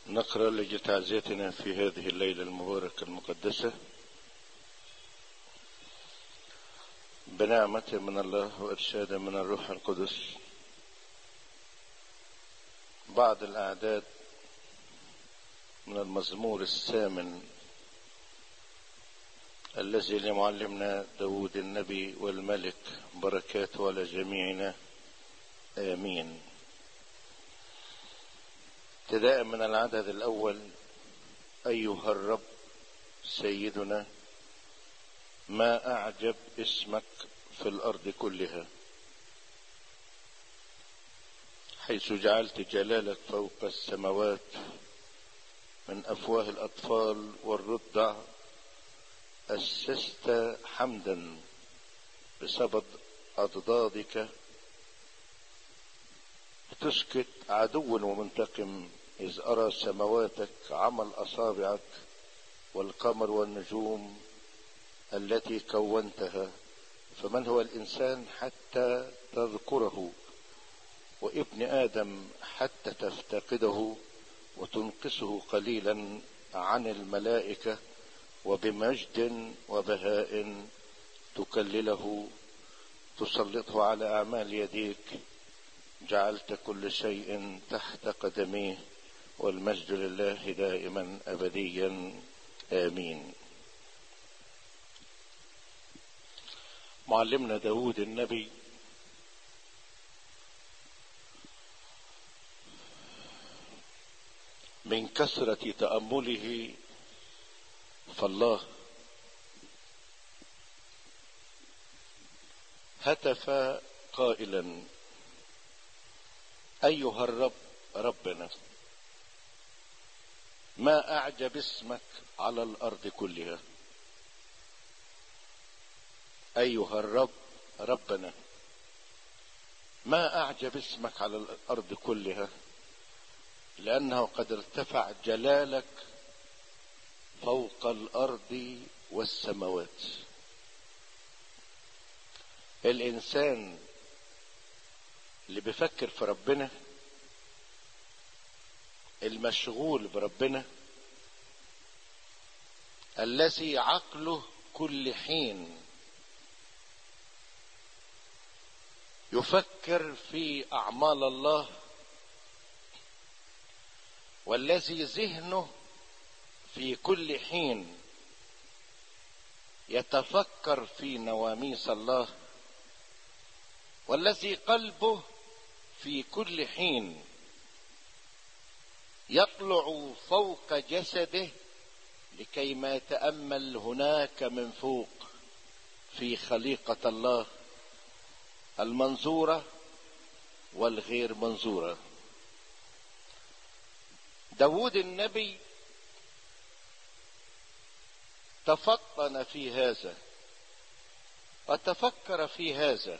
نقرأ لجتعزيتنا في هذه الليلة المباركة المقدسة بنعمة من الله وإرشاد من الروح القدس بعض الأعداد من المزمور الثامن الذي لمعلمنا داود النبي والملك بركاته على جميعنا آمين ابتداء من العدد الأول أيها الرب سيدنا ما أعجب اسمك في الأرض كلها حيث جعلت جلالك فوق السماوات من أفواه الأطفال والرضع أسست حمدا بسبب أضدادك تسكت عدو ومنتقم إذ أرى سمواتك عمل أصابعك والقمر والنجوم التي كونتها فمن هو الإنسان حتى تذكره وابن آدم حتى تفتقده وتنقصه قليلا عن الملائكة وبمجد وبهاء تكلله تسلطه على أعمال يديك جعلت كل شيء تحت قدميه والمجد لله دائما ابديا امين معلمنا داود النبي من كثرة تأمله فالله هتف قائلا ايها الرب ربنا ما اعجب اسمك على الارض كلها ايها الرب ربنا ما اعجب اسمك على الارض كلها لانه قد ارتفع جلالك فوق الارض والسماوات الانسان اللي بيفكر في ربنا المشغول بربنا الذي عقله كل حين يفكر في اعمال الله والذي ذهنه في كل حين يتفكر في نواميس الله والذي قلبه في كل حين يطلع فوق جسده لكي ما يتامل هناك من فوق في خليقه الله المنظوره والغير منظوره داود النبي تفطن في هذا وتفكر في هذا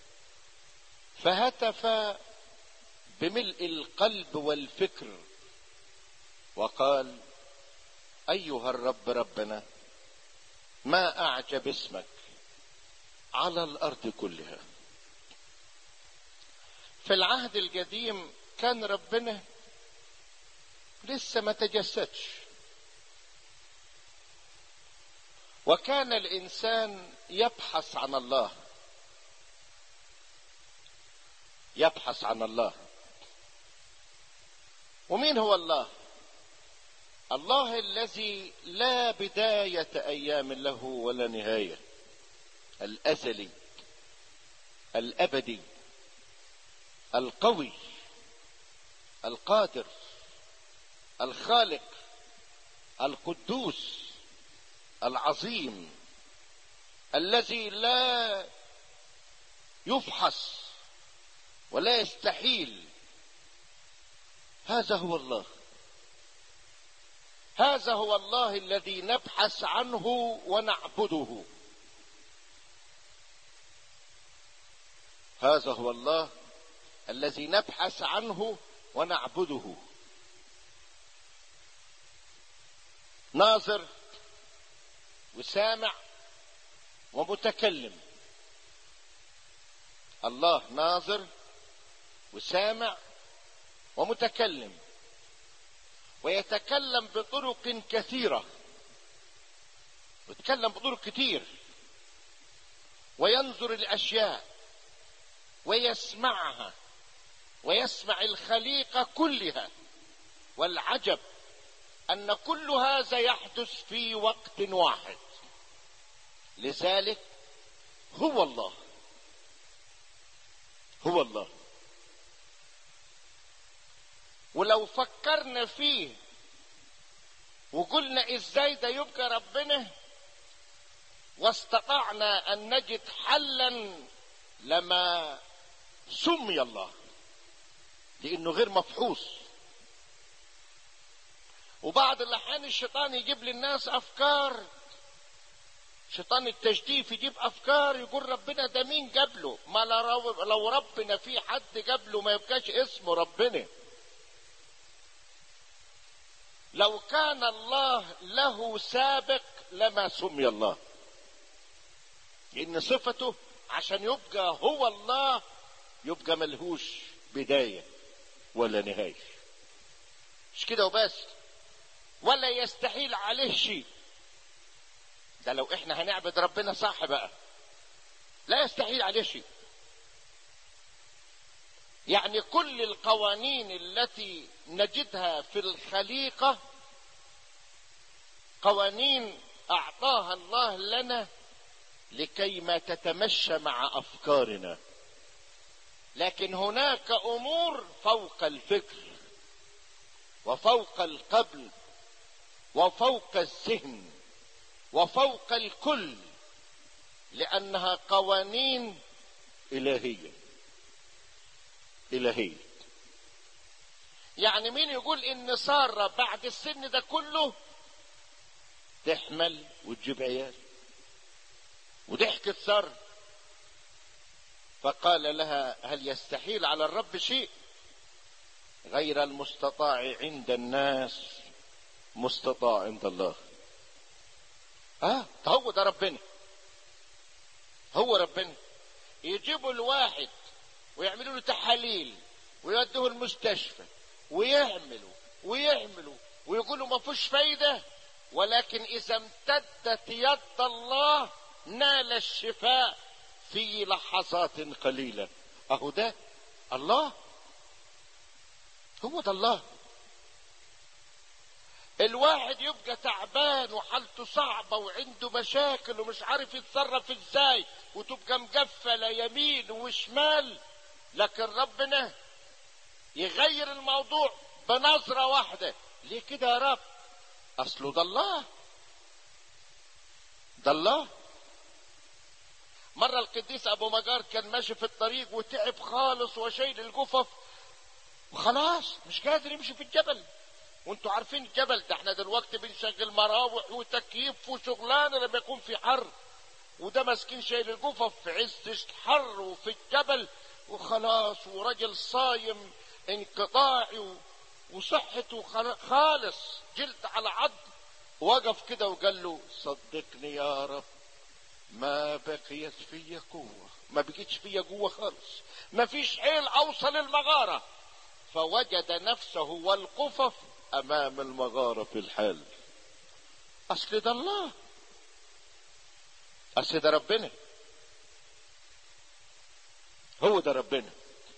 فهتف بملء القلب والفكر وقال ايها الرب ربنا ما اعجب اسمك على الارض كلها في العهد القديم كان ربنا لسه ما تجسدش وكان الانسان يبحث عن الله يبحث عن الله ومين هو الله الله الذي لا بدايه ايام له ولا نهايه الازلي الابدي القوي القادر الخالق القدوس العظيم الذي لا يفحص ولا يستحيل هذا هو الله هذا هو الله الذي نبحث عنه ونعبده هذا هو الله الذي نبحث عنه ونعبده ناظر وسامع ومتكلم الله ناظر وسامع ومتكلم ويتكلم بطرق كثيرة ويتكلم بطرق كتير وينظر الأشياء ويسمعها ويسمع الخليقة كلها والعجب أن كل هذا يحدث في وقت واحد لذلك هو الله هو الله ولو فكرنا فيه وقلنا ازاي ده يبقى ربنا واستطعنا ان نجد حلا لما سمي الله لانه غير مفحوص وبعض الاحيان الشيطان يجيب للناس افكار شيطان التجديف يجيب افكار يقول ربنا ده مين قبله ما لو ربنا في حد قبله ما يبقاش اسمه ربنا لو كان الله له سابق لما سمي الله لان صفته عشان يبقى هو الله يبقى ملهوش بداية ولا نهاية مش كده وبس ولا يستحيل عليه شيء ده لو احنا هنعبد ربنا صح بقى لا يستحيل عليه شيء يعني كل القوانين التي نجدها في الخليقة قوانين أعطاها الله لنا لكي ما تتمشى مع أفكارنا لكن هناك أمور فوق الفكر وفوق القبل وفوق الذهن وفوق الكل لأنها قوانين إلهية إلهية يعني مين يقول إن سارة بعد السن ده كله تحمل وتجيب عيال وضحكت سارة فقال لها هل يستحيل على الرب شيء غير المستطاع عند الناس مستطاع عند الله اه هو ده ربنا هو ربنا يجيبوا الواحد ويعملوا له تحاليل ويودوه المستشفى ويعملوا ويعملوا ويقولوا ما فيش فايدة ولكن إذا امتدت يد الله نال الشفاء في لحظات قليلة أهو ده الله هو ده الله الواحد يبقى تعبان وحالته صعبة وعنده مشاكل ومش عارف يتصرف ازاي وتبقى مقفلة يمين وشمال لكن ربنا يغير الموضوع بنظرة واحدة ليه كده يا رب اصله ده الله ده الله مرة القديس ابو مجار كان ماشي في الطريق وتعب خالص وشايل الجفف وخلاص مش قادر يمشي في الجبل وانتوا عارفين الجبل ده احنا دلوقتي بنشغل مراوح وتكييف وشغلانه لما يكون في حر وده مسكين شايل الجفف في عز الحر وفي الجبل وخلاص وراجل صايم انقطاعي وصحته خالص جلد على عظم وقف كده وقال له صدقني يا رب ما بقيت فيا قوة ما بقيتش فيا قوة خالص ما فيش حيل اوصل المغارة فوجد نفسه والقفف امام المغارة في الحال اصل ده الله اصل ده ربنا هو ده ربنا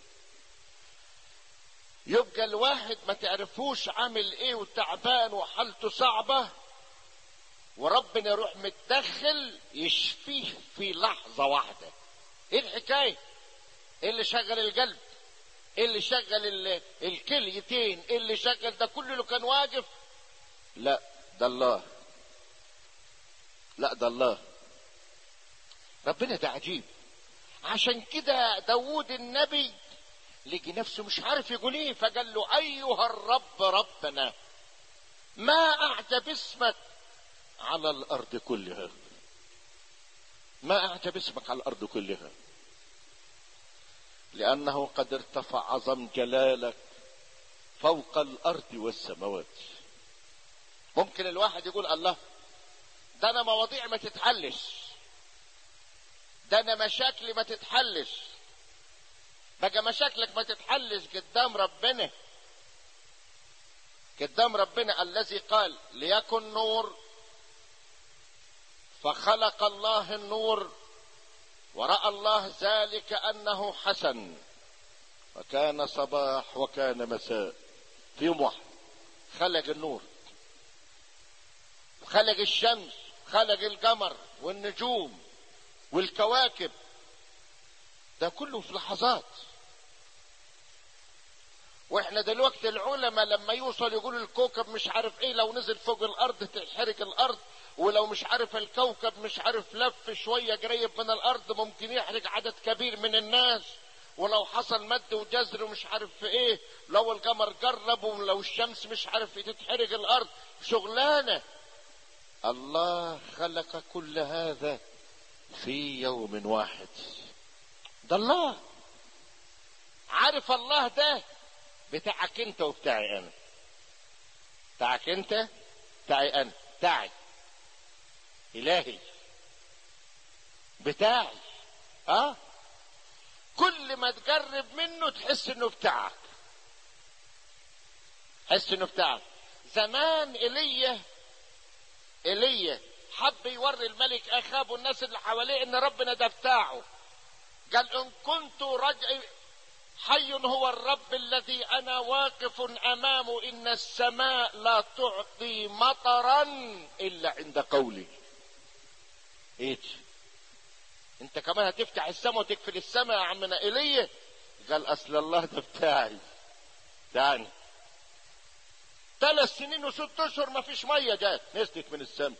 يبقى الواحد ما تعرفوش عامل ايه وتعبان وحالته صعبة وربنا يروح متدخل يشفيه في لحظة واحدة ايه الحكاية ايه اللي شغل القلب ايه اللي شغل الكليتين ايه اللي شغل ده كله اللي كان واقف لا ده الله لا ده الله ربنا ده عجيب عشان كده داود النبي لقي نفسه مش عارف يقول ايه فقال له ايها الرب ربنا ما اعجب اسمك على الارض كلها ما اعجب اسمك على الارض كلها لانه قد ارتفع عظم جلالك فوق الارض والسماوات ممكن الواحد يقول الله ده انا مواضيع ما تتحلش ده انا مشاكلي ما تتحلش بقى مشاكلك ما تتحلش قدام ربنا قدام ربنا الذي قال ليكن نور فخلق الله النور وراى الله ذلك انه حسن وكان صباح وكان مساء في يوم واحد خلق النور خلق الشمس خلق القمر والنجوم والكواكب ده كله في لحظات واحنا دلوقتي العلماء لما يوصل يقولوا الكوكب مش عارف ايه لو نزل فوق الارض تحرق الارض ولو مش عارف الكوكب مش عارف لف شوية قريب من الارض ممكن يحرق عدد كبير من الناس ولو حصل مد وجزر ومش عارف في ايه لو القمر قرب ولو الشمس مش عارف تتحرق الارض شغلانة الله خلق كل هذا في يوم واحد ده الله عارف الله ده بتاعك انت وبتاعي انا بتاعك انت بتاعي انا بتاعي الهي بتاعي اه كل ما تقرب منه تحس انه بتاعك تحس انه بتاعك زمان ايليا ايليا حب يوري الملك اخاب والناس اللي حواليه ان ربنا ده بتاعه قال ان كنت رجع حي هو الرب الذي انا واقف امامه ان السماء لا تعطي مطرا الا عند قولي ايه انت كمان هتفتح السماء وتقفل السماء يا عمنا ايليا قال اصل الله ده بتاعي تاني ثلاث سنين وست اشهر ما فيش ميه جات نزلت من السماء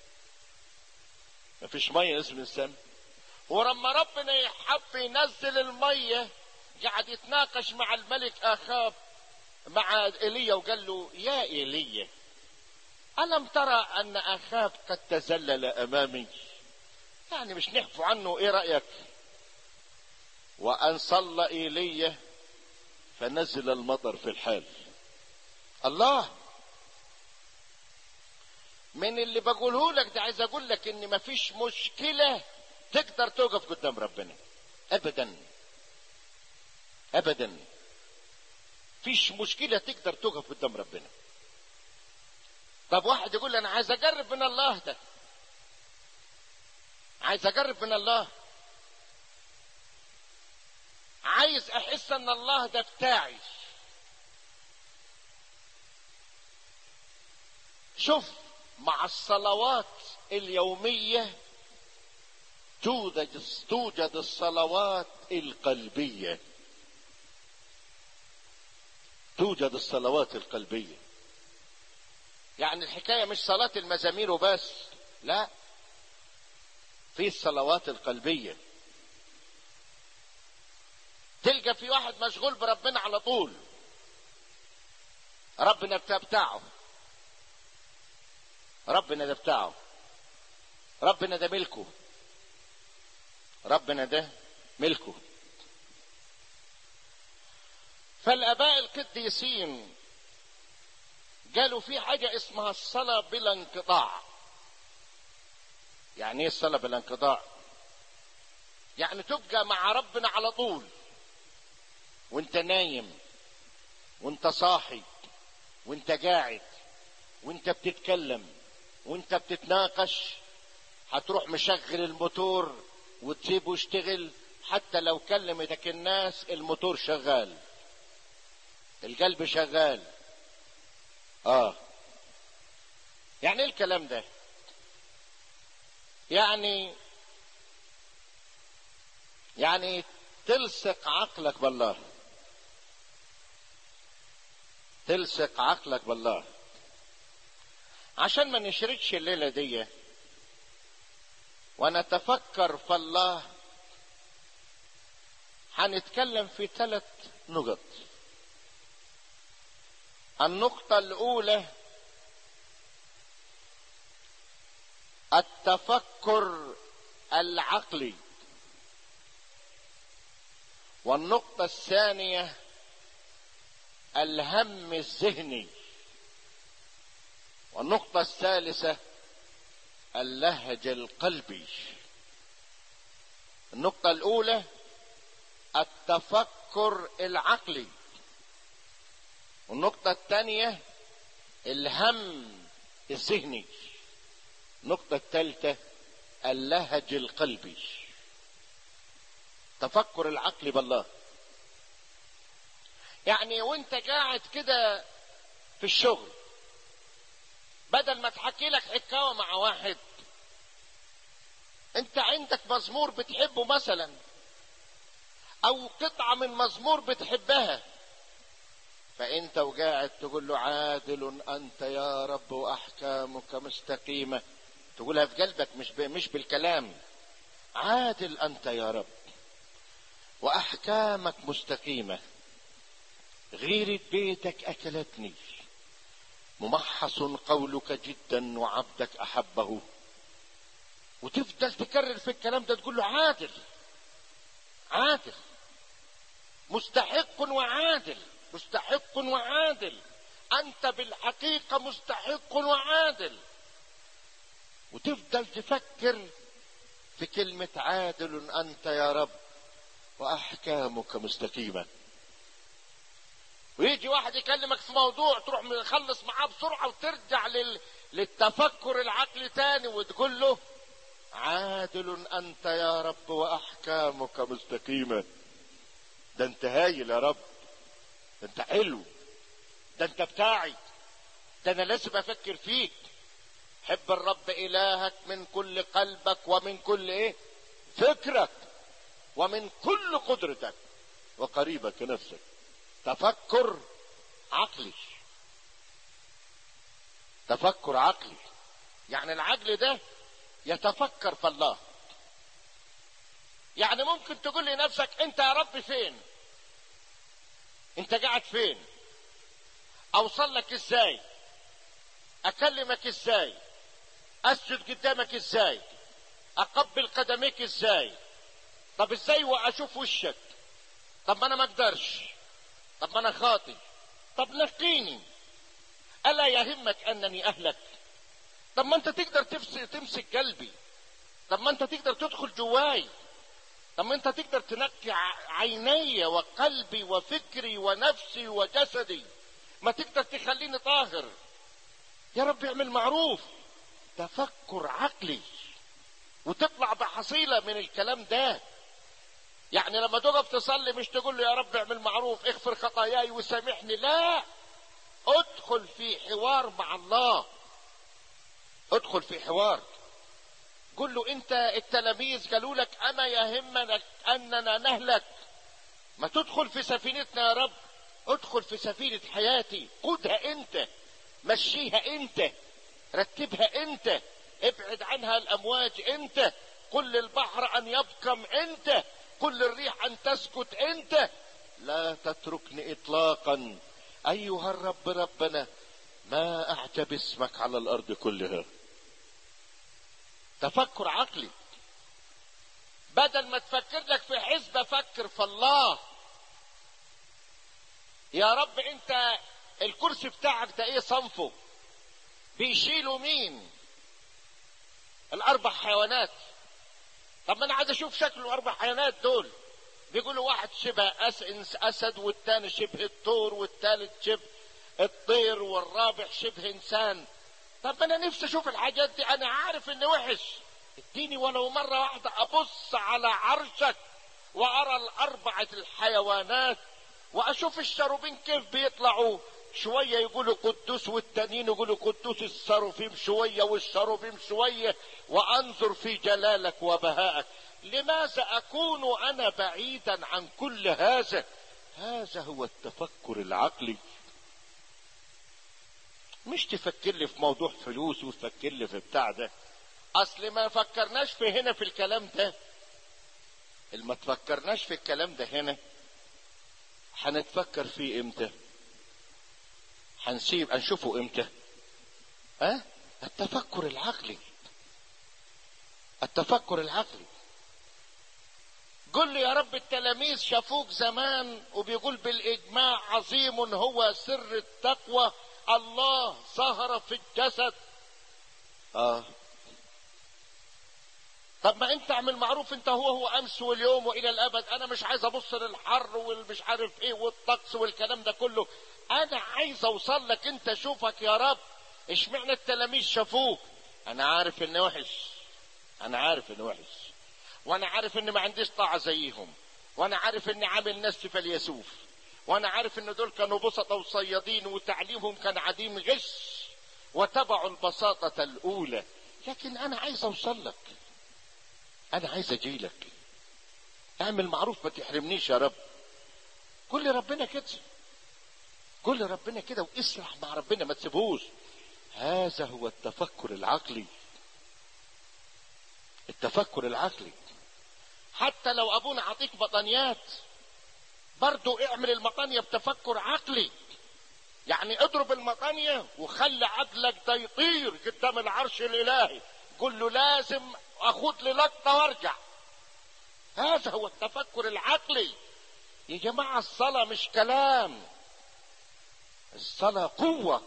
ما فيش ميه نزلت من السماء ولما ربنا يحب ينزل الميه قعد يتناقش مع الملك اخاب مع ايليا وقال له يا ايليا الم ترى ان اخاب قد تذلل امامي يعني مش نحفو عنه ايه رايك وان صلى ايليا فنزل المطر في الحال الله من اللي بقوله لك ده عايز اقول لك ان مفيش مشكله تقدر توقف قدام ربنا ابدا ابدا فيش مشكله تقدر توقف قدام ربنا طب واحد يقول لي انا عايز اقرب من الله ده عايز اقرب من الله عايز احس ان الله ده بتاعي شوف مع الصلوات اليوميه توجد توجد الصلوات القلبيه توجد الصلوات القلبيه يعني الحكايه مش صلاه المزامير وبس لا في الصلوات القلبيه تلقى في واحد مشغول بربنا على طول ربنا بتاعه ربنا ده بتاعه ربنا ده ملكه ربنا ده ملكه فالاباء القديسين قالوا في حاجه اسمها الصلاه بلا انقطاع يعني ايه الصلاه بلا انقطاع يعني تبقى مع ربنا على طول وانت نايم وانت صاحي وانت قاعد وانت بتتكلم وانت بتتناقش هتروح مشغل الموتور وتسيبه يشتغل حتى لو كلمتك الناس الموتور شغال القلب شغال اه يعني ايه الكلام ده يعني يعني تلصق عقلك بالله تلصق عقلك بالله عشان ما نشردش الليلة دي ونتفكر في الله هنتكلم في ثلاث نقط النقطة الأولى التفكر العقلي والنقطة الثانية الهم الذهني والنقطة الثالثة اللهج القلبي النقطة الأولى التفكر العقلي والنقطة الثانية الهم الذهني النقطة الثالثة اللهج القلبي تفكر العقل بالله يعني وانت قاعد كده في الشغل بدل ما تحكي لك حكاوة مع واحد انت عندك مزمور بتحبه مثلا او قطعة من مزمور بتحبها فانت وقاعد تقول له عادل انت يا رب واحكامك مستقيمة تقولها في قلبك مش ب... مش بالكلام عادل انت يا رب واحكامك مستقيمة غيرة بيتك اكلتني ممحص قولك جدا وعبدك احبه وتفضل تكرر في الكلام ده تقول له عادل عادل مستحق وعادل مستحق وعادل انت بالحقيقة مستحق وعادل وتفضل تفكر في كلمة عادل انت يا رب واحكامك مستقيمة ويجي واحد يكلمك في موضوع تروح مخلص معاه بسرعة وترجع لل... للتفكر العقلي تاني وتقول له عادل انت يا رب واحكامك مستقيمة ده انت هايل يا رب ده انت حلو ده انت بتاعي ده انا لازم افكر فيك حب الرب الهك من كل قلبك ومن كل ايه فكرك ومن كل قدرتك وقريبك نفسك تفكر عقلي تفكر عقلي يعني العقل ده يتفكر في الله يعني ممكن تقول لنفسك انت يا رب فين انت قاعد فين اوصل لك ازاي اكلمك ازاي اسجد قدامك ازاي اقبل قدميك ازاي طب ازاي واشوف وشك طب ما انا ما اقدرش طب ما انا خاطي طب نقيني الا يهمك انني اهلك طب ما انت تقدر تمسك قلبي طب ما انت تقدر تدخل جواي طب ما انت تقدر تنقي عيني وقلبي وفكري ونفسي وجسدي ما تقدر تخليني طاهر يا رب اعمل معروف تفكر عقلي وتطلع بحصيلة من الكلام ده يعني لما تقف تصلي مش تقول له يا رب اعمل معروف اغفر خطاياي وسامحني لا ادخل في حوار مع الله ادخل في حوار قل له انت التلاميذ قالوا لك اما يهمنا اننا نهلك ما تدخل في سفينتنا يا رب ادخل في سفينة حياتي قودها انت مشيها انت رتبها انت ابعد عنها الامواج انت قل للبحر ان يبكم انت قل للريح ان تسكت انت لا تتركني اطلاقا ايها الرب ربنا ما اعجب اسمك على الارض كلها تفكر عقلي بدل ما تفكر لك في حزبة فكر في الله يا رب انت الكرسي بتاعك ده ايه صنفه بيشيلوا مين الاربع حيوانات طب ما انا عايز اشوف شكل الاربع حيوانات دول بيقولوا واحد شبه أس اسد والتاني شبه الثور والتالت شبه الطير والرابع شبه انسان طب انا نفسي اشوف الحاجات دي انا عارف اني وحش اديني ولو مرة واحدة ابص على عرشك وارى الاربعة الحيوانات واشوف الشروبين كيف بيطلعوا شوية يقولوا قدوس والتانيين يقولوا قدوس السروفيم شوية والشروفيم شوية وانظر في جلالك وبهائك لماذا اكون انا بعيدا عن كل هذا هذا هو التفكر العقلي مش تفكر لي في موضوع فلوس وتفكر لي في بتاع ده اصل ما فكرناش في هنا في الكلام ده اللي ما تفكرناش في الكلام ده هنا هنتفكر فيه امتى هنسيب هنشوفه امتى ها أه؟ التفكر العقلي التفكر العقلي قل لي يا رب التلاميذ شافوك زمان وبيقول بالاجماع عظيم هو سر التقوى الله ظهر في الجسد اه طب ما انت اعمل معروف انت هو هو امس واليوم والى الابد انا مش عايز ابص للحر والمش عارف ايه والطقس والكلام ده كله انا عايز اوصل لك انت اشوفك يا رب اشمعنى التلاميذ شافوك انا عارف اني وحش انا عارف اني وحش وانا عارف اني ما عنديش طاعة زيهم وانا عارف اني عامل نفسي فاليسوف وانا عارف ان دول كانوا بسطة وصيادين وتعليمهم كان عديم غش وتبعوا البساطة الاولى لكن انا عايز اوصل لك انا عايز اجي لك اعمل معروف ما تحرمنيش يا رب قول ربنا كده قول ربنا كده واسرح مع ربنا ما تسيبهوش هذا هو التفكر العقلي التفكر العقلي حتى لو ابونا عطيك مطانيات برضو اعمل المطانية بتفكر عقلي يعني اضرب المطانية وخلي عقلك ده يطير قدام العرش الالهي قل له لازم اخد لي لقطة وارجع هذا هو التفكر العقلي يا جماعة الصلاة مش كلام الصلاة قوة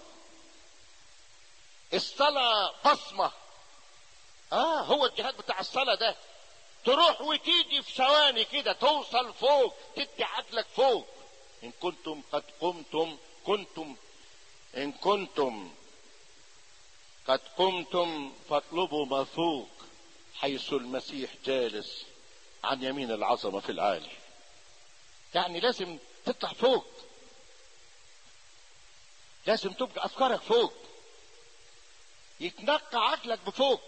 الصلاة بصمة اه هو الجهاد بتاع الصلاة ده تروح وتيجي في ثواني كده توصل فوق تدي عقلك فوق ان كنتم قد قمتم كنتم ان كنتم قد قمتم فاطلبوا ما فوق حيث المسيح جالس عن يمين العظمة في العالي يعني لازم تطلع فوق لازم تبقى افكارك فوق يتنقى عقلك بفوق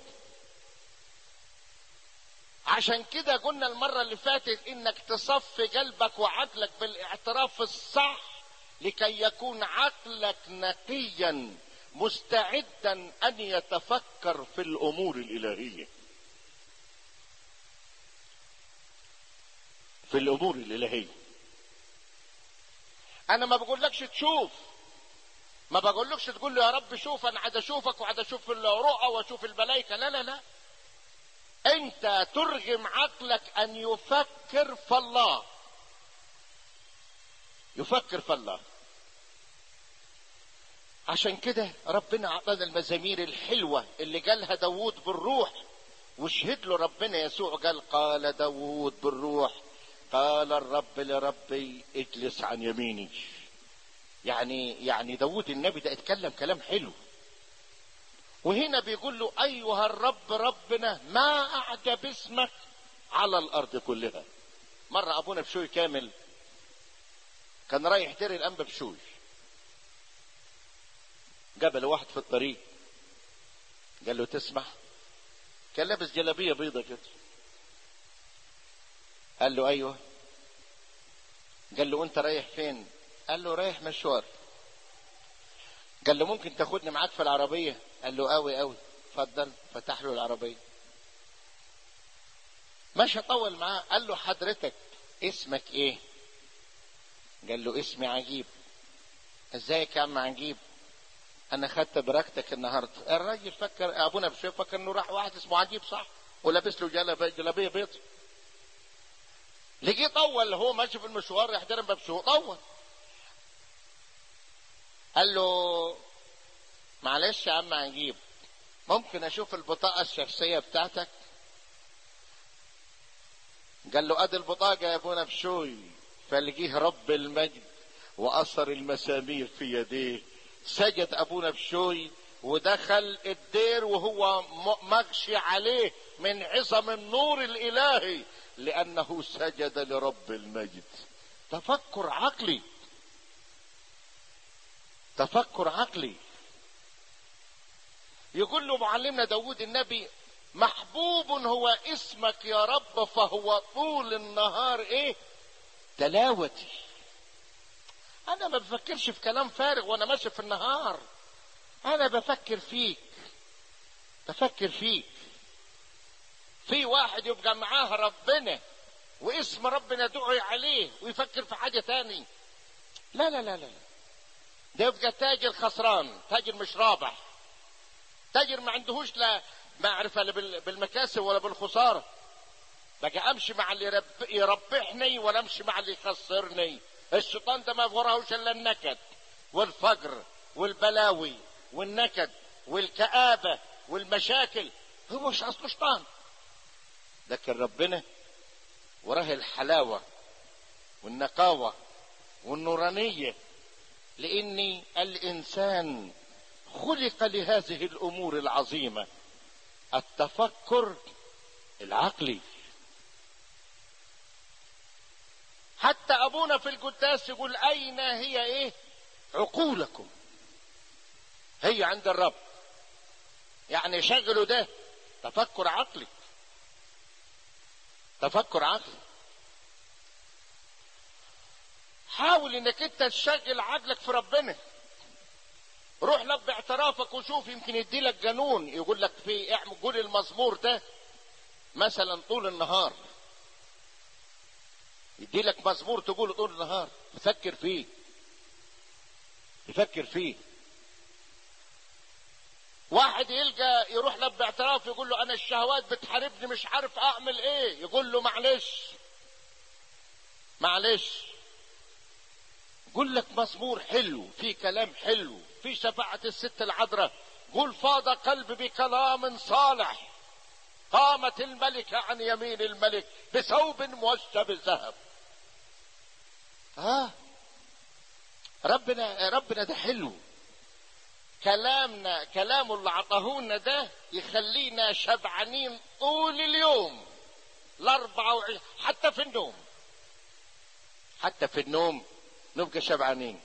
عشان كده قلنا المرة اللي فاتت انك تصفي قلبك وعقلك بالاعتراف الصح لكي يكون عقلك نقيا مستعدا ان يتفكر في الامور الالهية في الامور الالهية انا ما بقولكش تشوف ما بقولكش تقول له يا رب شوف انا عايز اشوفك وعايز اشوف الرؤى واشوف الملائكه لا لا لا انت ترغم عقلك ان يفكر في الله يفكر في الله عشان كده ربنا اعطانا المزامير الحلوه اللي قالها داوود بالروح وشهد له ربنا يسوع قال قال داوود بالروح قال الرب لربي اجلس عن يميني يعني يعني داود النبي ده اتكلم كلام حلو وهنا بيقول له ايها الرب ربنا ما اعجب اسمك على الارض كلها مرة ابونا بشوي كامل كان رايح دير الانبا بشوي قابل واحد في الطريق قال له تسمح كان لابس جلابيه بيضة كده قال له ايوه قال له انت رايح فين قال له رايح مشوار قال له ممكن تاخدني معاك في العربية قال له قوي قوي اتفضل فتح له العربية ماشي طول معاه قال له حضرتك اسمك ايه قال له اسمي عجيب ازيك يا عم عجيب انا خدت بركتك النهارده الراجل فكر ابونا بشوي فكر انه راح واحد اسمه عجيب صح ولابس له جلابيه جلابيه بيض لقيه طول هو ماشي في المشوار يحترم باب سوق طول قال له معلش يا عم عجيب ممكن اشوف البطاقة الشخصية بتاعتك قال له ادي البطاقة يا ابونا بشوي فلقيه رب المجد واثر المسامير في يديه سجد ابونا بشوي ودخل الدير وهو مغشي عليه من عظم النور الالهي لانه سجد لرب المجد تفكر عقلي تفكر عقلي يقول له معلمنا داود النبي محبوب هو اسمك يا رب فهو طول النهار ايه تلاوتي انا ما بفكرش في كلام فارغ وانا ماشي في النهار انا بفكر فيك بفكر فيك في واحد يبقى معاه ربنا واسم ربنا دعي عليه ويفكر في حاجة تاني لا لا لا لا ده يبقى تاجر خسران تاجر مش رابح تاجر ما عندهوش لا معرفة لا بالمكاسب ولا بالخسارة بقى امشي مع اللي يرب... يربحني ولا امشي مع اللي يخسرني الشيطان ده ما وراهوش الا النكد والفقر والبلاوي والنكد والكآبة والمشاكل هو مش اصله شيطان لكن ربنا وراه الحلاوة والنقاوة والنورانية لان الانسان خلق لهذه الامور العظيمه التفكر العقلي حتى ابونا في القداس يقول اين هي ايه عقولكم هي عند الرب يعني شغلوا ده تفكر عقلي تفكر عقلي حاول انك انت تشغل عقلك في ربنا روح لب اعترافك وشوف يمكن يدي لك جنون يقول لك في اعمل قول المزمور ده مثلا طول النهار يدي لك مزمور تقوله طول النهار تفكر فيه تفكر فيه واحد يلقى يروح لب اعتراف يقول له انا الشهوات بتحاربني مش عارف اعمل ايه يقول له معلش معلش قول لك مزمور حلو في كلام حلو في شفاعة الست العذراء قول فاض قلبي بكلام صالح قامت الملكة عن يمين الملك بثوب موشى بالذهب ها ربنا ربنا ده حلو كلامنا كلامه اللي عطاهولنا ده يخلينا شبعانين طول اليوم الأربعة وعشرين حتى في النوم حتى في النوم نبقى شبعانين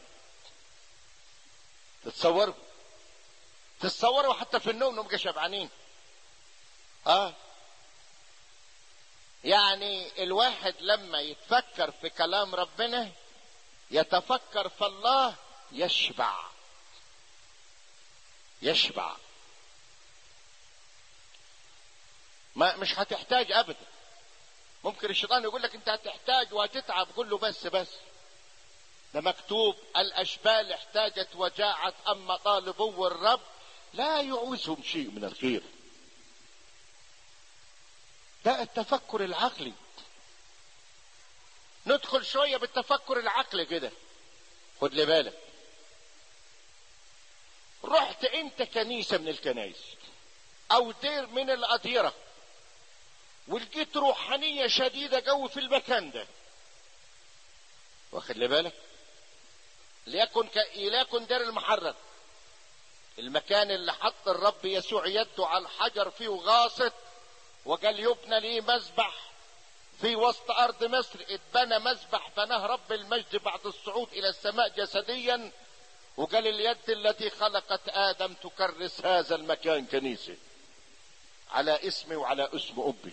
تتصوروا تتصوروا حتى في النوم نبقى شبعانين اه يعني الواحد لما يتفكر في كلام ربنا يتفكر في الله يشبع يشبع ما مش هتحتاج ابدا ممكن الشيطان يقول لك انت هتحتاج وهتتعب قول له بس بس ده مكتوب الاشبال احتاجت وجاعت اما طالبو الرب لا يعوزهم شيء من الخير ده التفكر العقلي ندخل شوية بالتفكر العقلي كده خد لي بالك رحت انت كنيسة من الكنائس او دير من الاديرة ولقيت روحانية شديدة جو في المكان ده واخد لي بالك ليكن ك... ليكن دير المحرر المكان اللي حط الرب يسوع يده على الحجر فيه غاصت وقال يبنى لي مذبح في وسط ارض مصر اتبنى مذبح بناه رب المجد بعد الصعود الى السماء جسديا وقال اليد التي خلقت ادم تكرس هذا المكان كنيسه على اسمي وعلى اسم ابي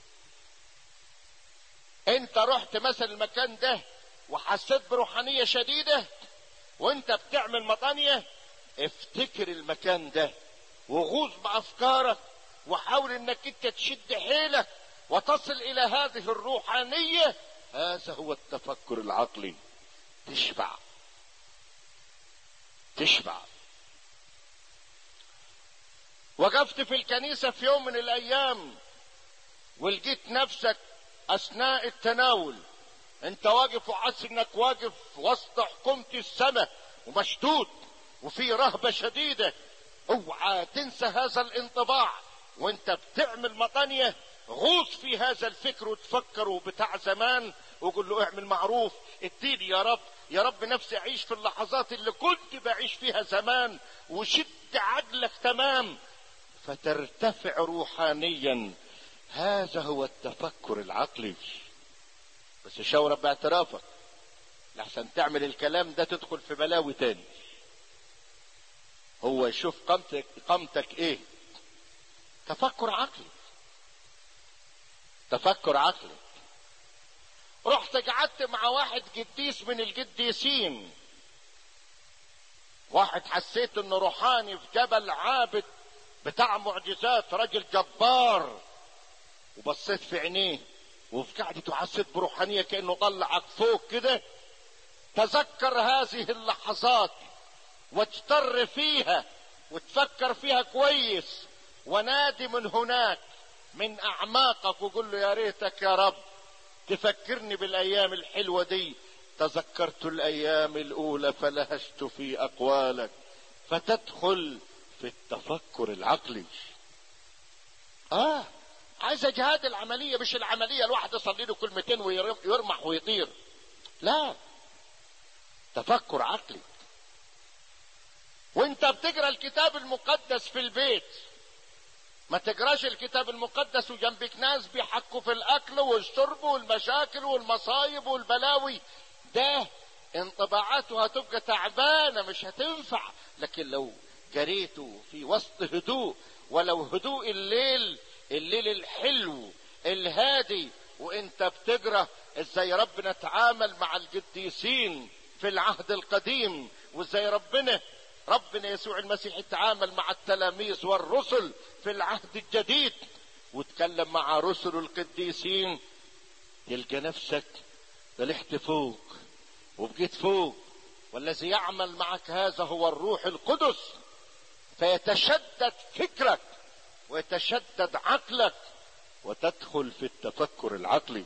انت رحت مثلا المكان ده وحسيت بروحانيه شديده وانت بتعمل مطانيه افتكر المكان ده وغوص بافكارك وحاول انك انت تشد حيلك وتصل الى هذه الروحانيه هذا هو التفكر العقلي تشبع تشبع وقفت في الكنيسه في يوم من الايام ولقيت نفسك اثناء التناول انت واقف وحاسس انك واقف وسط حكومه السماء ومشدود وفي رهبه شديده اوعى تنسى هذا الانطباع وانت بتعمل مطانية غوص في هذا الفكر وتفكره بتاع زمان وقول له اعمل معروف اديني يا رب يا رب نفسي اعيش في اللحظات اللي كنت بعيش فيها زمان وشد عقلك تمام فترتفع روحانيا هذا هو التفكر العقلي بس شاور باعترافك لحسن تعمل الكلام ده تدخل في بلاوي تاني هو يشوف قامتك قامتك ايه تفكر عقلي تفكر عقلي رحت قعدت مع واحد قديس من القديسين واحد حسيت انه روحاني في جبل عابد بتاع معجزات راجل جبار وبصيت في عينيه وفي قعدته حسيت بروحانيه كانه طلعك فوق كده تذكر هذه اللحظات واجتر فيها وتفكر فيها كويس ونادي من هناك من اعماقك وقول له يا ريتك يا رب تفكرني بالايام الحلوه دي تذكرت الايام الاولى فلهشت في اقوالك فتدخل في التفكر العقلي اه عايز جهاد العمليه مش العمليه الواحد يصلي له كلمتين ويرمح ويطير لا تفكر عقلي وانت بتقرا الكتاب المقدس في البيت ما تقراش الكتاب المقدس وجنبك ناس بيحكوا في الاكل والشرب والمشاكل والمصايب والبلاوي ده انطباعاته هتبقى تعبانه مش هتنفع لكن لو جريته في وسط هدوء ولو هدوء الليل الليل الحلو الهادي وانت بتقرا ازاي ربنا تعامل مع القديسين في العهد القديم وازاي ربنا ربنا يسوع المسيح يتعامل مع التلاميذ والرسل في العهد الجديد وتكلم مع رسل القديسين تلقى نفسك طلعت فوق وبقيت فوق والذي يعمل معك هذا هو الروح القدس فيتشدد فكرك ويتشدد عقلك وتدخل في التفكر العقلي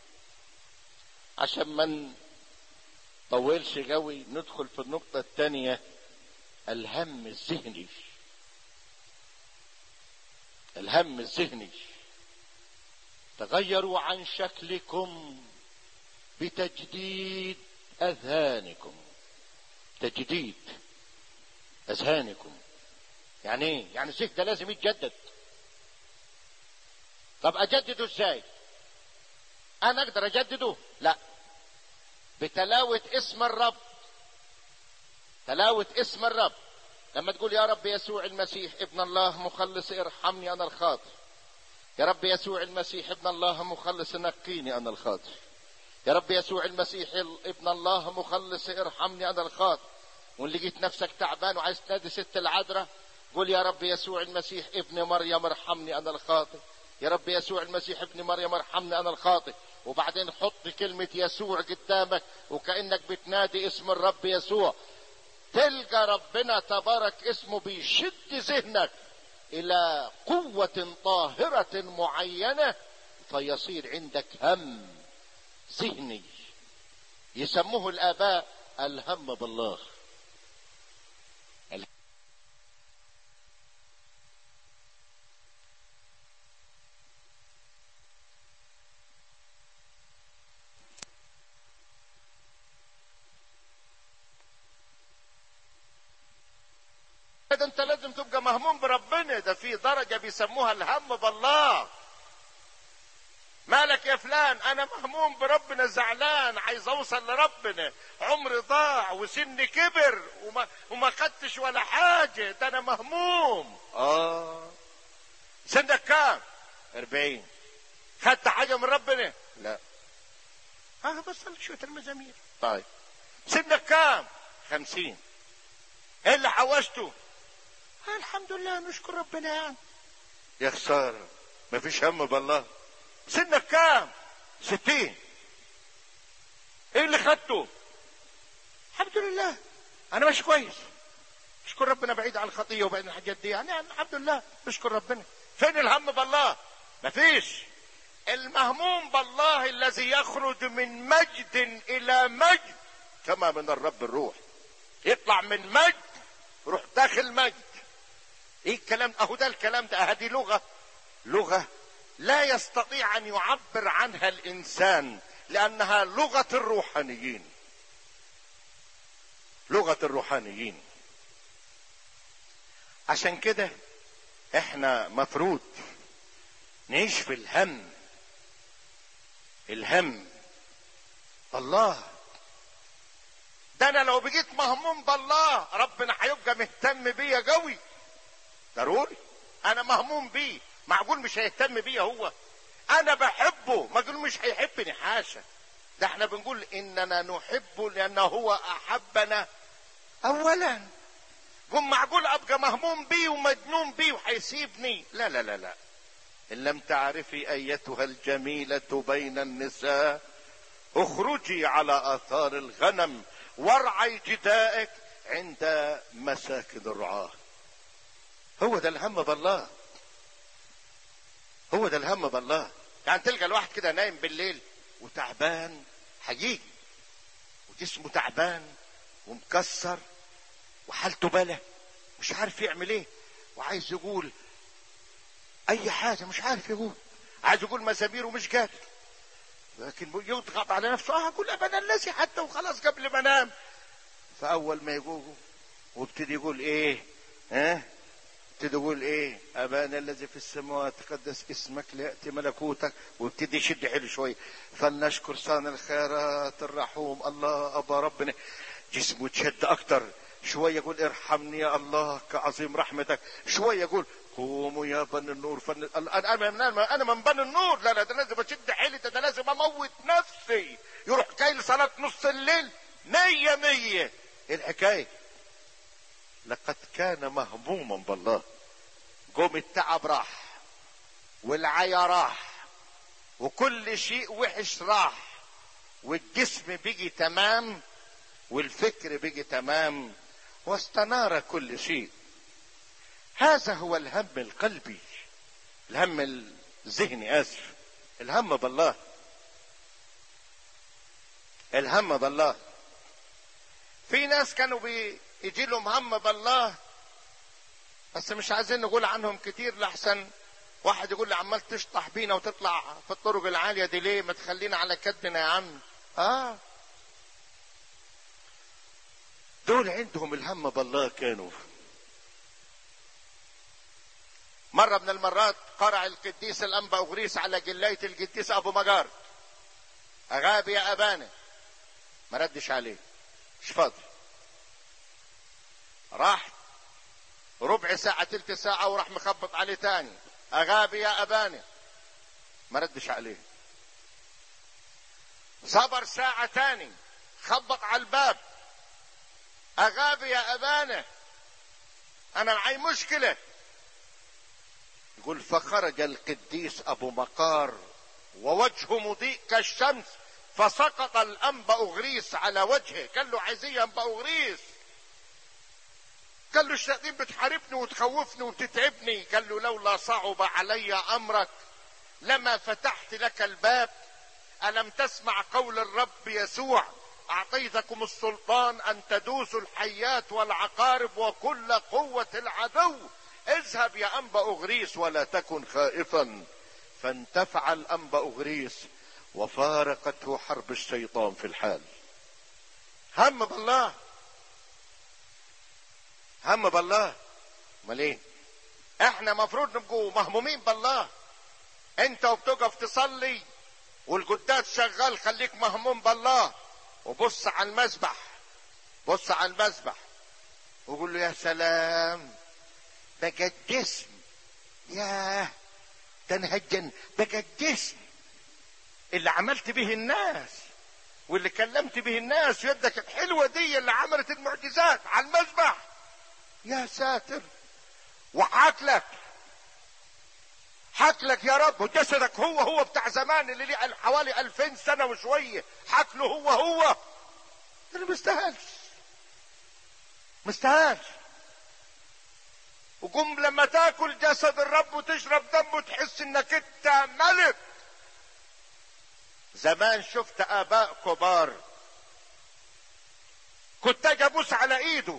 عشان ما نطولش قوي ندخل في النقطة الثانية الهم الذهني الهم الذهني تغيروا عن شكلكم بتجديد اذهانكم تجديد اذهانكم يعني ايه يعني الذهن ده لازم يتجدد طب اجدده ازاي انا اقدر اجدده لا بتلاوة اسم الرب تلاوة اسم الرب لما تقول يا رب يسوع المسيح ابن الله مخلص ارحمني انا الخاطئ يا رب يسوع المسيح ابن الله مخلص نقيني انا الخاطئ يا رب يسوع المسيح ابن الله مخلص ارحمني انا الخاطئ وان لقيت نفسك تعبان وعايز تنادي ست العذراء قول يا رب يسوع المسيح ابن مريم ارحمني انا الخاطئ يا رب يسوع المسيح ابن مريم ارحمني انا الخاطئ وبعدين حط كلمة يسوع قدامك وكأنك بتنادي اسم الرب يسوع تلقى ربنا تبارك اسمه بيشد ذهنك الى قوة طاهرة معينة فيصير عندك هم ذهني يسموه الاباء الهم بالله ده انت لازم تبقى مهموم بربنا ده في درجة بيسموها الهم بالله مالك يا فلان انا مهموم بربنا زعلان عايز اوصل لربنا عمري ضاع وسني كبر وما وما خدتش ولا حاجة ده انا مهموم اه سنك كام اربعين خدت حاجة من ربنا لا اه بس شوية المزامير طيب سنك كام خمسين ايه اللي حوشته آه الحمد لله نشكر ربنا يعني يا خسارة مفيش هم بالله سنك كام ستين ايه اللي خدته الحمد لله انا ماشي كويس اشكر ربنا بعيد عن الخطية وبعيد عن الحاجات دي يعني, يعني الحمد لله نشكر ربنا فين الهم بالله مفيش المهموم بالله الذي يخرج من مجد الى مجد كما من الرب الروح يطلع من مجد روح داخل مجد ايه الكلام اهو ده الكلام ده هذه لغه لغه لا يستطيع ان يعبر عنها الانسان لانها لغه الروحانيين لغه الروحانيين عشان كده احنا مفروض نعيش في الهم الهم الله ده انا لو بقيت مهموم بالله ربنا هيبقى مهتم بيا قوي ضروري انا مهموم بيه معقول مش هيهتم بيا هو انا بحبه معقول مش هيحبني حاشا ده احنا بنقول اننا نحبه لانه هو احبنا اولا قم معقول ابقى مهموم بيه ومجنون بيه وهيسيبني لا لا لا لا ان لم تعرفي ايتها الجميله بين النساء اخرجي على اثار الغنم وارعي جدائك عند مساكن الرعاه هو ده الهم بالله هو ده الهم بالله يعني تلقى الواحد كده نايم بالليل وتعبان حقيقي وجسمه تعبان ومكسر وحالته بلا مش عارف يعمل ايه وعايز يقول اي حاجة مش عارف يقول عايز يقول مزامير ومش قادر لكن يضغط على نفسه اه اقول ابدا الذي حتى وخلاص قبل ما انام فاول ما يقول وابتدي يقول ايه ها ابتدي يقول ايه ابانا الذي في السماوات تقدس اسمك لياتي ملكوتك وابتدي يشد حيله شويه فلنشكر صانع الخيرات الرحوم الله ابا ربنا جسمه يتشد اكتر شويه يقول ارحمني يا الله كعظيم رحمتك شويه يقول قوموا يا بني النور فن... انا انا انا من بني النور لا لا ده لازم اشد حيلي ده, ده لازم اموت نفسي يروح جاي لصلاه نص الليل مية مية ايه الحكايه لقد كان مهموما بالله قوم التعب راح والعيا راح وكل شيء وحش راح والجسم بيجي تمام والفكر بيجي تمام واستنار كل شيء هذا هو الهم القلبي الهم الذهني اسف الهم بالله الهم بالله في ناس كانوا بيجي لهم هم بالله بس مش عايزين نقول عنهم كتير لحسن واحد يقول لي عمال تشطح بينا وتطلع في الطرق العالية دي ليه ما تخلينا على كدنا يا عم اه دول عندهم الهم بالله كانوا مرة من المرات قرع القديس الأنبا أغريس على جلاية القديس أبو مجار أغاب يا أبانا ما ردش عليه مش فاضي راح ربع ساعة تلت ساعة وراح مخبط عليه تاني أغاب يا أبانا ما ردش عليه صبر ساعة تاني خبط على الباب أغاب يا أبانا أنا معي مشكلة يقول فخرج القديس أبو مقار ووجهه مضيء كالشمس فسقط الأنبا أغريس على وجهه قال له عايزية أنبا أغريس قال له الشياطين بتحاربني وتخوفني وتتعبني قال له لولا صعب علي أمرك لما فتحت لك الباب ألم تسمع قول الرب يسوع أعطيتكم السلطان أن تدوسوا الحيات والعقارب وكل قوة العدو اذهب يا أنبا أغريس ولا تكن خائفا فانتفع الأنبا أغريس وفارقته حرب الشيطان في الحال هم بالله هم بالله امال ايه احنا مفروض نبقوا مهمومين بالله انت وبتقف تصلي والقداس شغال خليك مهموم بالله وبص على المسبح بص على المسبح وقول له يا سلام بقى الجسم ياه ده انا هجن بقى الجسم اللي عملت به الناس واللي كلمت به الناس يدك الحلوة دي اللي عملت المعجزات على المسبح يا ساتر وحاكلك حكلك يا رب وجسدك هو هو بتاع زمان اللي ليه حوالي ألفين سنة وشوية حكله هو هو اللي مستاهلش مستاهلش وقم لما تاكل جسد الرب وتشرب دمه تحس انك انت ملك زمان شفت اباء كبار كنت اجي ابوس على ايده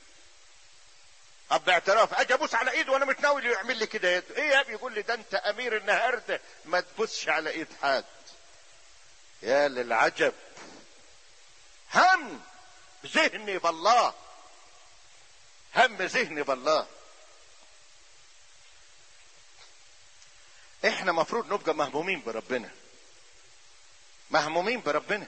اب اعتراف اجي ابوس على ايده وانا متناول يعمل لي كده يده ايه يا ابني يقول لي ده انت امير النهارده ما تبوسش على ايد حد يا للعجب هم ذهني بالله هم ذهني بالله احنا مفروض نبقى مهمومين بربنا مهمومين بربنا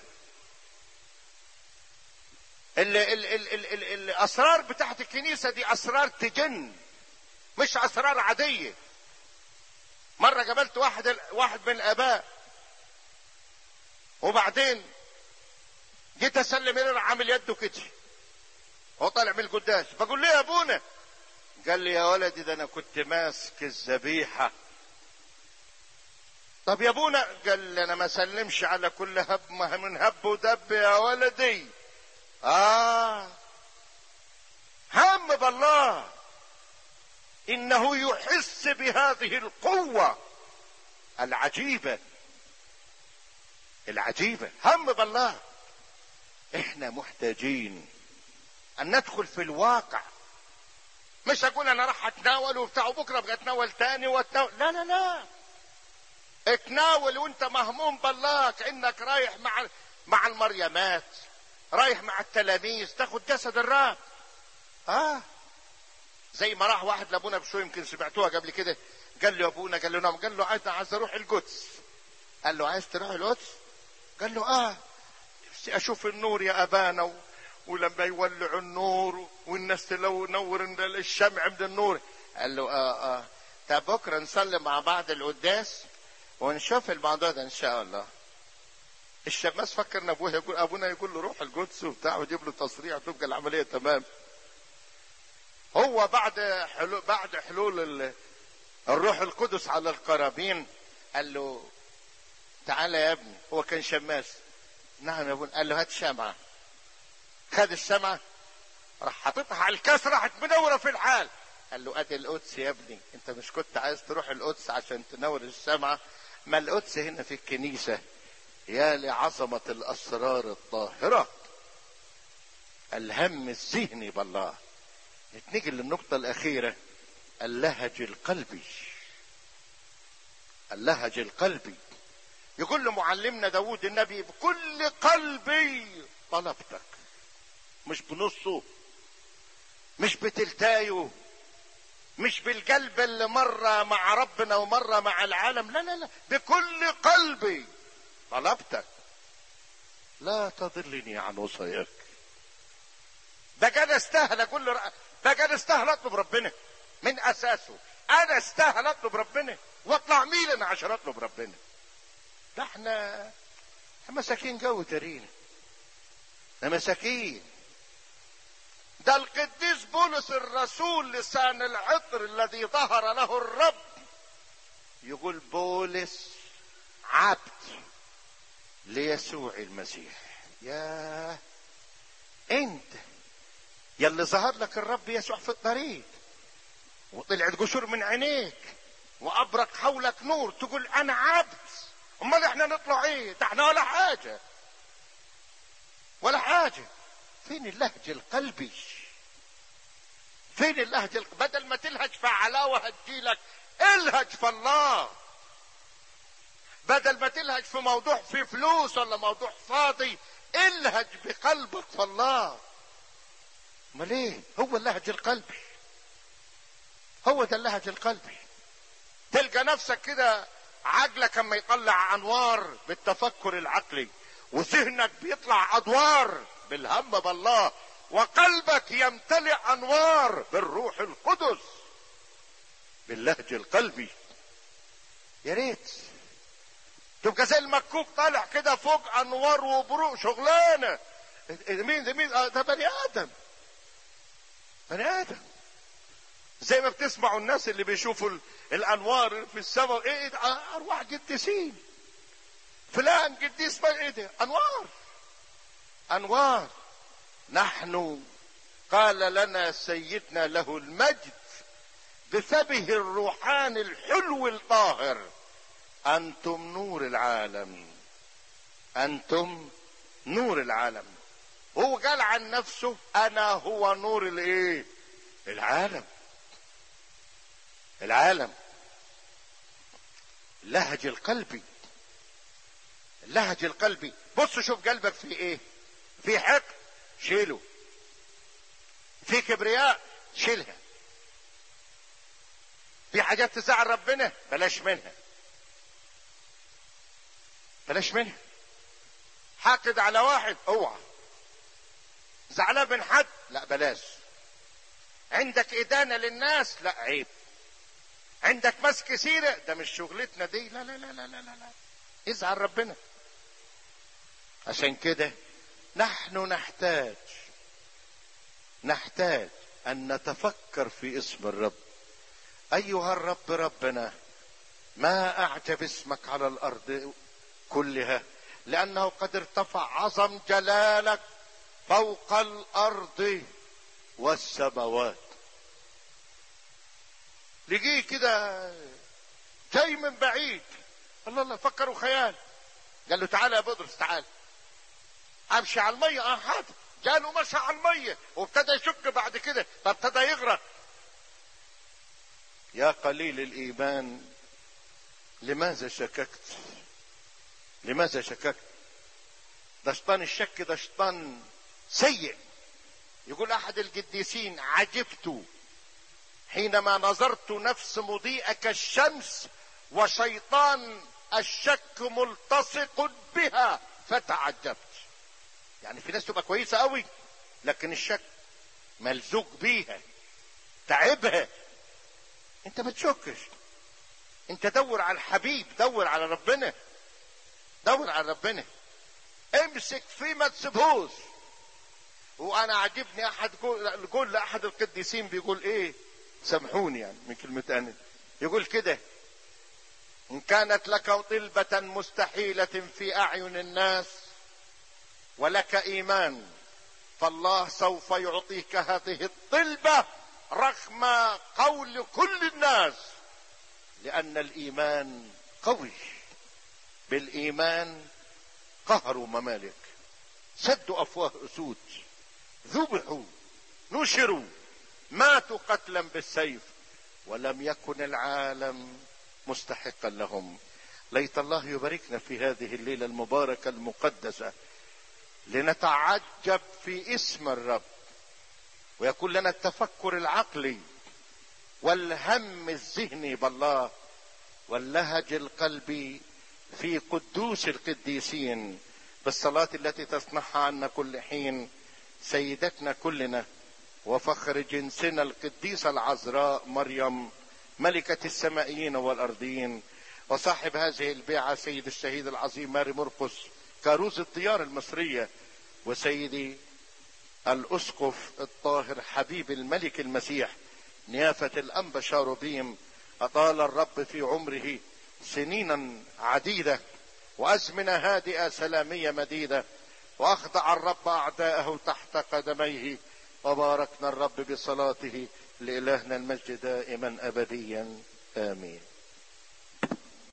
ال ال ال ال ال الاسرار بتاعت الكنيسه دي اسرار تجن مش اسرار عاديه مره قابلت واحد واحد من الاباء وبعدين جيت اسلم له عامل يده كده هو طالع من القداس بقول له يا ابونا قال لي يا ولدي ده انا كنت ماسك الذبيحه طب يا ابونا قال لي انا ما سلمش على كل هب من هب ودب يا ولدي اه هم بالله انه يحس بهذه القوه العجيبه العجيبه هم بالله احنا محتاجين ان ندخل في الواقع مش اقول انا راح اتناول وبتاع وبكره ابقى اتناول تاني واتناول لا لا لا اتناول وانت مهموم بالله كانك رايح مع مع المريمات رايح مع التلاميذ تاخد جسد الرب اه زي ما راح واحد لابونا بشوي يمكن سمعتوها قبل كده قال له ابونا قال له نعم قال له عايز عايز اروح القدس قال له عايز تروح القدس قال له اه نفسي اشوف النور يا ابانا و... ولما يولعوا النور والناس تنور الشمع من النور قال له اه اه طب بكره نصلي مع بعض القداس ونشوف الموضوع ده ان شاء الله الشماس فكر ان ابوه يقول ابونا يقول له روح القدس وبتاع ويجيب له تصريح تبقى العمليه تمام هو بعد حلول بعد حلول الروح القدس على القرابين قال له تعالى يا ابني هو كان شماس نعم يا ابونا قال له هات شمعه خد الشمعه راح حاططها على الكاس راحت منوره في الحال قال له ادي القدس يا ابني انت مش كنت عايز تروح القدس عشان تنور الشمعه ما القدس هنا في الكنيسه يا لعظمه الاسرار الطاهره الهم الذهني بالله نيجي للنقطه الاخيره اللهج القلبي اللهج القلبي يقول لمعلمنا داود النبي بكل قلبي طلبتك مش بنصه مش بتلتايه مش بالقلب اللي مرة مع ربنا ومرة مع العالم لا لا لا بكل قلبي طلبتك لا تضلني عن وصاياك بقى انا استاهل اقول له بقى انا استاهل اطلب ربنا من اساسه انا استاهل اطلب ربنا واطلع مين انا عشان اطلب ربنا ده احنا مساكين جو ترينا ده مساكين ده القديس بولس الرسول لسان العطر الذي ظهر له الرب يقول بولس عبد ليسوع المسيح يا انت يلي ظهر لك الرب يسوع في الطريق وطلعت قشور من عينيك وابرق حولك نور تقول انا عبد امال احنا نطلع ايه ده احنا ولا حاجه ولا حاجه فين اللهج القلبي فين اللهج الق... بدل ما تلهج في علاوه هتجيلك الهج في الله بدل ما تلهج في موضوع في فلوس ولا موضوع فاضي الهج بقلبك في الله امال ايه هو اللهج القلبي هو ده اللهج القلبي تلقى نفسك كده عقلك اما يطلع انوار بالتفكر العقلي وذهنك بيطلع ادوار بالهم بالله وقلبك يمتلئ انوار بالروح القدس باللهج القلبي يا ريت تبقى زي المكوك طالع كده فوق انوار وبروق شغلانه مين ده مين ده بني ادم بني ادم زي ما بتسمعوا الناس اللي بيشوفوا الانوار في السماء ايه ده ارواح قديسين فلان قديس ايه ده انوار انوار نحن قال لنا سيدنا له المجد بفمه الروحاني الحلو الطاهر انتم نور العالم انتم نور العالم هو قال عن نفسه انا هو نور الايه العالم العالم اللهج القلبي اللهج القلبي بص شوف قلبك في ايه في حقد شيله في كبرياء شيلها في حاجات تزعل ربنا بلاش منها بلاش منها حاقد على واحد اوعى زعلان من حد لا بلاش عندك إدانة للناس لا عيب عندك مسك سيرة ده مش شغلتنا دي لا لا لا لا لا لا, لا. ازعل ربنا عشان كده نحن نحتاج نحتاج ان نتفكر في اسم الرب ايها الرب ربنا ما اعجب اسمك على الارض كلها لانه قد ارتفع عظم جلالك فوق الارض والسماوات لقيه كده جاي من بعيد الله الله فكروا خيال قال له تعالى يا بطرس تعالى امشي على الميه اه حاضر جاله مشى على الميه وابتدى يشك بعد كده فابتدى يغرق يا قليل الايمان لماذا شككت لماذا شككت ده شيطان الشك ده شيطان سيء يقول احد القديسين عجبت حينما نظرت نفس مضيئة كالشمس وشيطان الشك ملتصق بها فتعجبت يعني في ناس تبقى كويسة قوي لكن الشك ملزوق بيها تعبها انت ما تشكش انت دور على الحبيب دور على ربنا دور على ربنا امسك فيه ما تسيبهوش وانا عجبني احد يقول لاحد القديسين بيقول ايه سامحوني يعني من كلمة انا يقول كده ان كانت لك طلبة مستحيلة في اعين الناس ولك ايمان فالله سوف يعطيك هذه الطلبة رغم قول كل الناس لان الايمان قوي بالايمان قهروا ممالك سدوا افواه اسود ذبحوا نشروا ماتوا قتلا بالسيف ولم يكن العالم مستحقا لهم ليت الله يباركنا في هذه الليله المباركه المقدسه لنتعجب في اسم الرب ويكون لنا التفكر العقلي والهم الذهني بالله واللهج القلبي في قدوس القديسين بالصلاة التي تصنعها عنا كل حين سيدتنا كلنا وفخر جنسنا القديسة العذراء مريم ملكة السمائيين والأرضين وصاحب هذه البيعة سيد الشهيد العظيم ماري مرقس كاروز الديار المصرية وسيدي الأسقف الطاهر حبيب الملك المسيح نيافة الأنبا شاروبيم أطال الرب في عمره سنينا عديدة وأزمنة هادئة سلامية مديدة وأخضع الرب أعداءه تحت قدميه وباركنا الرب بصلاته لإلهنا المجد دائما أبديا آمين